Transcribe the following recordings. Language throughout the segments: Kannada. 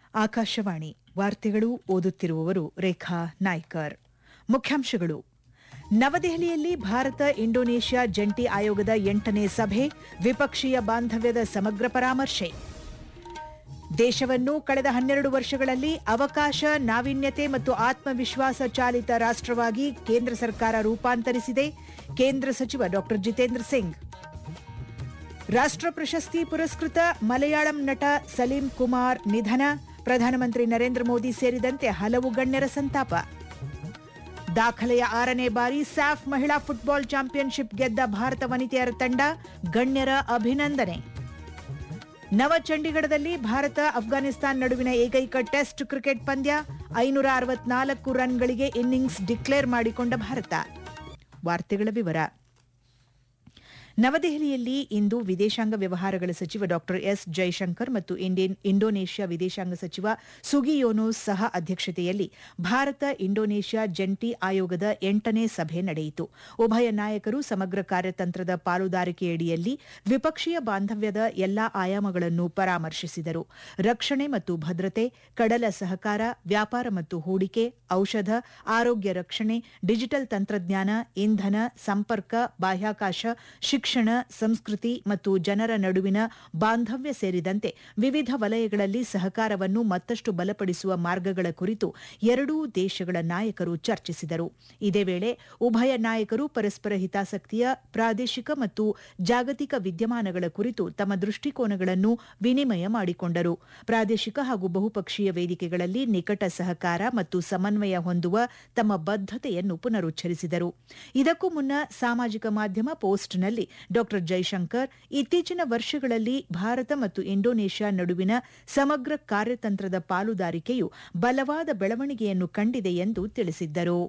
ಆಕಾಶವಾಣಿ ವಾರ್ತೆಗಳು ಓದುತ್ತಿರುವವರು ರೇಖಾ ನಾಯ್ಕರ್ ಮುಖ್ಯಾಂಶಗಳು ನವದೆಹಲಿಯಲ್ಲಿ ಭಾರತ ಇಂಡೋನೇಷ್ಯಾ ಜಂಟಿ ಆಯೋಗದ ಎಂಟನೇ ಸಭೆ ದ್ವಿಪಕ್ಷೀಯ ಬಾಂಧವ್ಯದ ಸಮಗ್ರ ಪರಾಮರ್ಶೆ ದೇಶವನ್ನು ಕಳೆದ ಹನ್ನೆರಡು ವರ್ಷಗಳಲ್ಲಿ ಅವಕಾಶ ನಾವೀನ್ಯತೆ ಮತ್ತು ಆತ್ಮವಿಶ್ವಾಸ ಚಾಲಿತ ರಾಷ್ಟವಾಗಿ ಕೇಂದ್ರ ಸರ್ಕಾರ ರೂಪಾಂತರಿಸಿದೆ ಕೇಂದ್ರ ಸಚಿವ ಡಾ ಜಿತೇಂದ್ರ ಸಿಂಗ್ ರಾಷ್ಟ್ರ ಪ್ರಶಸ್ತಿ ಪುರಸ್ಕೃತ ಮಲಯಾಳಂ ನಟ ಸಲೀಂ ಕುಮಾರ್ ನಿಧನ ಪ್ರಧಾನಮಂತ್ರಿ ನರೇಂದ್ರ ಮೋದಿ ಸೇರಿದಂತೆ ಹಲವು ಗಣ್ಯರ ಸಂತಾಪ ದಾಖಲೆಯ ಆರನೇ ಬಾರಿ ಸ್ಯಾಫ್ ಮಹಿಳಾ ಫುಟ್ಬಾಲ್ ಚಾಂಪಿಯನ್ಶಿಪ್ ಗೆದ್ದ ಭಾರತ ವನಿತೆಯರ ತಂಡ ಗಣ್ಯರ ಅಭಿನಂದನೆ ನವಚಂಡೀಗಢದಲ್ಲಿ ಭಾರತ ಅಫ್ಘಾನಿಸ್ತಾನ ನಡುವಿನ ಏಕೈಕ ಟೆಸ್ಟ್ ಕ್ರಿಕೆಟ್ ಪಂದ್ಯ ಐನೂರ ಅರವತ್ನಾಲ್ಕು ರನ್ಗಳಿಗೆ ಇನ್ನಿಂಗ್ಸ್ ಡಿಕ್ಲೇರ್ ಮಾಡಿಕೊಂಡ ಭಾರತ ವಾರ್ತೆಗಳ ವಿವರ ನವದೆಹಲಿಯಲ್ಲಿ ಇಂದು ವಿದೇಶಾಂಗ ವ್ಯವಹಾರಗಳ ಸಚಿವ ಡಾ ಎಸ್ ಜೈಶಂಕರ್ ಮತ್ತು ಇಂಡೋನೇಷ್ಯಾ ವಿದೇಶಾಂಗ ಸಚಿವ ಸುಗಿಯೋನೋಸ್ ಸಹ ಅಧ್ಯಕ್ಷತೆಯಲ್ಲಿ ಭಾರತ ಇಂಡೋನೇಷ್ಯಾ ಜಂಟಿ ಆಯೋಗದ ಎಂಟನೇ ಸಭೆ ನಡೆಯಿತು ಉಭಯ ನಾಯಕರು ಸಮಗ್ರ ಕಾರ್ಯತಂತ್ರದ ಪಾಲುದಾರಿಕೆಯಡಿಯಲ್ಲಿ ದ್ವಿಪಕ್ಷೀಯ ಬಾಂಧವ್ಯದ ಎಲ್ಲಾ ಆಯಾಮಗಳನ್ನು ಪರಾಮರ್ಶಿಸಿದರು ರಕ್ಷಣೆ ಮತ್ತು ಭದ್ರತೆ ಕಡಲ ಸಹಕಾರ ವ್ಯಾಪಾರ ಮತ್ತು ಹೂಡಿಕೆ ಔಷಧ ಆರೋಗ್ಯ ರಕ್ಷಣೆ ಡಿಜಿಟಲ್ ತಂತ್ರಜ್ಞಾನ ಇಂಧನ ಸಂಪರ್ಕ ಬಾಹ್ಯಾಕಾಶ ಶಿಕ್ಷಣ ಸಂಸ್ಕೃತಿ ಮತ್ತು ಜನರ ನಡುವಿನ ಬಾಂಧವ್ಯ ಸೇರಿದಂತೆ ವಿವಿಧ ವಲಯಗಳಲ್ಲಿ ಸಹಕಾರವನ್ನು ಮತ್ತಷ್ಟು ಬಲಪಡಿಸುವ ಮಾರ್ಗಗಳ ಕುರಿತು ಎರಡೂ ದೇಶಗಳ ನಾಯಕರು ಚರ್ಚಿಸಿದರು ಇದೇ ವೇಳೆ ಉಭಯ ನಾಯಕರು ಪರಸ್ಪರ ಹಿತಾಸಕ್ತಿಯ ಪ್ರಾದೇಶಿಕ ಮತ್ತು ಜಾಗತಿಕ ವಿದ್ಯಮಾನಗಳ ಕುರಿತು ತಮ್ಮ ದೃಷ್ಟಿಕೋನಗಳನ್ನು ವಿನಿಮಯ ಮಾಡಿಕೊಂಡರು ಪ್ರಾದೇಶಿಕ ಹಾಗೂ ಬಹುಪಕ್ಷೀಯ ವೇದಿಕೆಗಳಲ್ಲಿ ನಿಕಟ ಸಹಕಾರ ಮತ್ತು ಸಮನ್ವಯ ಹೊಂದುವ ತಮ್ಮ ಬದ್ಧತೆಯನ್ನು ಪುನರುಚ್ಚರಿಸಿದರು ಇದಕ್ಕೂ ಮುನ್ನ ಸಾಮಾಜಿಕ ಮಾಧ್ಯಮ ಪೋಸ್ಟ್ನಲ್ಲಿ ಡಾ ಜೈಶಂಕರ್ ಇತ್ತೀಚಿನ ವರ್ಷಗಳಲ್ಲಿ ಭಾರತ ಮತ್ತು ಇಂಡೋನೇಷ್ಯಾ ನಡುವಿನ ಸಮಗ್ರ ಕಾರ್ಯತಂತ್ರದ ಪಾಲುದಾರಿಕೆಯು ಬಲವಾದ ಬೆಳವಣಿಗೆಯನ್ನು ಕಂಡಿದೆ ಎಂದು ತಿಳಿಸಿದ್ದರು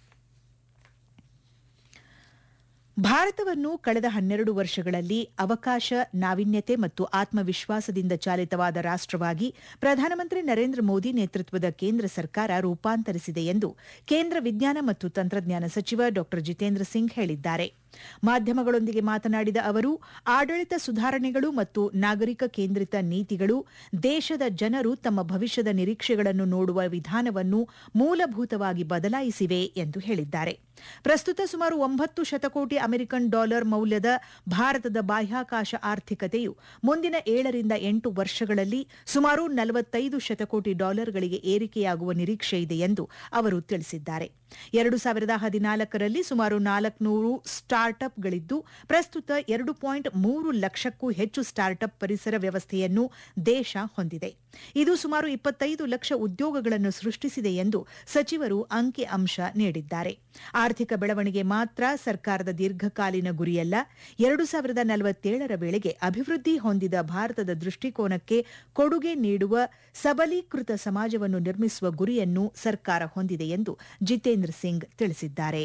ಭಾರತವನ್ನು ಕಳೆದ ಹನ್ನೆರಡು ವರ್ಷಗಳಲ್ಲಿ ಅವಕಾಶ ನಾವೀನ್ಯತೆ ಮತ್ತು ಆತ್ಮವಿಶ್ವಾಸದಿಂದ ಚಾಲಿತವಾದ ರಾಷ್ಟವಾಗಿ ಪ್ರಧಾನಮಂತ್ರಿ ನರೇಂದ್ರ ಮೋದಿ ನೇತೃತ್ವದ ಕೇಂದ್ರ ಸರ್ಕಾರ ರೂಪಾಂತರಿಸಿದೆ ಎಂದು ಕೇಂದ್ರ ವಿಜ್ಞಾನ ಮತ್ತು ತಂತ್ರಜ್ಞಾನ ಸಚಿವ ಡಾ ಜಿತೇಂದ್ರ ಸಿಂಗ್ ಹೇಳಿದ್ದಾರೆ ಮಾಧ್ಯಮಗಳೊಂದಿಗೆ ಮಾತನಾಡಿದ ಅವರು ಆಡಳಿತ ಸುಧಾರಣೆಗಳು ಮತ್ತು ನಾಗರಿಕ ಕೇಂದ್ರಿತ ನೀತಿಗಳು ದೇಶದ ಜನರು ತಮ್ಮ ಭವಿಷ್ಯದ ನಿರೀಕ್ಷೆಗಳನ್ನು ನೋಡುವ ವಿಧಾನವನ್ನು ಮೂಲಭೂತವಾಗಿ ಬದಲಾಯಿಸಿವೆ ಎಂದು ಹೇಳಿದ್ದಾರೆ ಪ್ರಸ್ತುತ ಸುಮಾರು ಒಂಬತ್ತು ಶತಕೋಟಿ ಅಮೆರಿಕನ್ ಡಾಲರ್ ಮೌಲ್ಯದ ಭಾರತದ ಬಾಹ್ಯಾಕಾಶ ಆರ್ಥಿಕತೆಯು ಮುಂದಿನ ಏಳರಿಂದ ಎಂಟು ವರ್ಷಗಳಲ್ಲಿ ಸುಮಾರು ನಲವತ್ತೈದು ಶತಕೋಟಿ ಡಾಲರ್ಗಳಿಗೆ ಏರಿಕೆಯಾಗುವ ನಿರೀಕ್ಷೆಯಿದೆ ಎಂದು ಅವರು ತಿಳಿಸಿದ್ದಾರೆ ಎರಡು ಸಾವಿರದ ಹದಿನಾಲ್ಕರಲ್ಲಿ ಸುಮಾರು ನಾಲ್ಕುನೂರು ಸ್ಟಾರ್ಟ್ಅಪ್ಗಳಿದ್ದು ಪ್ರಸ್ತುತ ಎರಡು ಪಾಯಿಂಟ್ ಮೂರು ಲಕ್ಷಕ್ಕೂ ಹೆಚ್ಚು ಸ್ಟಾರ್ಟ್ಅಪ್ ಪರಿಸರ ವ್ಯವಸ್ಥೆಯನ್ನು ದೇಶ ಹೊಂದಿದೆ ಇದು ಸುಮಾರು ಇಪ್ಪತ್ತೈದು ಲಕ್ಷ ಉದ್ಯೋಗಗಳನ್ನು ಸೃಷ್ಟಿಸಿದೆ ಎಂದು ಸಚಿವರು ಅಂಕಿ ಅಂಶ ನೀಡಿದ್ದಾರೆ ಆರ್ಥಿಕ ಬೆಳವಣಿಗೆ ಮಾತ್ರ ಸರ್ಕಾರದ ದೀರ್ಘಕಾಲೀನ ಗುರಿಯಲ್ಲ ಎರಡು ಸಾವಿರದ ನಲವತ್ತೇಳರ ವೇಳೆಗೆ ಅಭಿವೃದ್ಧಿ ಹೊಂದಿದ ಭಾರತದ ದೃಷ್ಟಿಕೋನಕ್ಕೆ ಕೊಡುಗೆ ನೀಡುವ ಸಬಲೀಕೃತ ಸಮಾಜವನ್ನು ನಿರ್ಮಿಸುವ ಗುರಿಯನ್ನು ಸರ್ಕಾರ ಹೊಂದಿದೆ ಎಂದು ಜಿತೇಂದ್ರ ಸಿಂಗ್ ತಿಳಿಸಿದ್ದಾರೆ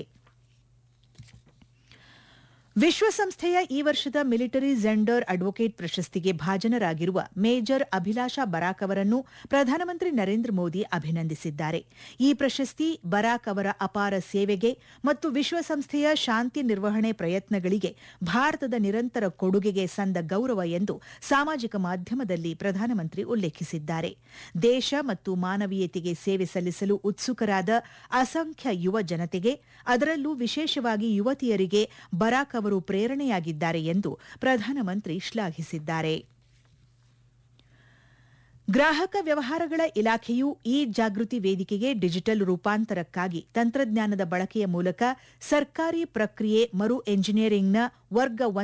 ವಿಶ್ವಸಂಸ್ಥೆಯ ಈ ವರ್ಷದ ಮಿಲಿಟರಿ ಜೆಂಡರ್ ಅಡ್ವೊಕೇಟ್ ಪ್ರಶಸ್ತಿಗೆ ಭಾಜನರಾಗಿರುವ ಮೇಜರ್ ಅಭಿಲಾಷಾ ಬರಾಕ್ ಅವರನ್ನು ಪ್ರಧಾನಮಂತ್ರಿ ನರೇಂದ್ರ ಮೋದಿ ಅಭಿನಂದಿಸಿದ್ದಾರೆ ಈ ಪ್ರಶಸ್ತಿ ಬರಾಕ್ ಅವರ ಅಪಾರ ಸೇವೆಗೆ ಮತ್ತು ವಿಶ್ವಸಂಸ್ಥೆಯ ಶಾಂತಿ ನಿರ್ವಹಣೆ ಪ್ರಯತ್ನಗಳಿಗೆ ಭಾರತದ ನಿರಂತರ ಕೊಡುಗೆಗೆ ಸಂದ ಗೌರವ ಎಂದು ಸಾಮಾಜಿಕ ಮಾಧ್ಯಮದಲ್ಲಿ ಪ್ರಧಾನಮಂತ್ರಿ ಉಲ್ಲೇಖಿಸಿದ್ದಾರೆ ದೇಶ ಮತ್ತು ಮಾನವೀಯತೆಗೆ ಸೇವೆ ಸಲ್ಲಿಸಲು ಉತ್ಸುಕರಾದ ಅಸಂಖ್ಯ ಯುವ ಜನತೆಗೆ ಅದರಲ್ಲೂ ವಿಶೇಷವಾಗಿ ಯುವತಿಯರಿಗೆ ಬರಾಕ್ ಅವರು ಪ್ರೇರಣೆಯಾಗಿದ್ದಾರೆ ಎಂದು ಪ್ರಧಾನಮಂತ್ರಿ ಶ್ಲಾಘಿಸಿದ್ದಾರೆ ಗ್ರಾಹಕ ವ್ಯವಹಾರಗಳ ಇಲಾಖೆಯು ಇ ಜಾಗೃತಿ ವೇದಿಕೆಗೆ ಡಿಜಿಟಲ್ ರೂಪಾಂತರಕ್ಕಾಗಿ ತಂತ್ರಜ್ಞಾನದ ಬಳಕೆಯ ಮೂಲಕ ಸರ್ಕಾರಿ ಪ್ರಕ್ರಿಯೆ ಮರು ಎಂಜಿನಿಯರಿಂಗ್ನ ವರ್ಗ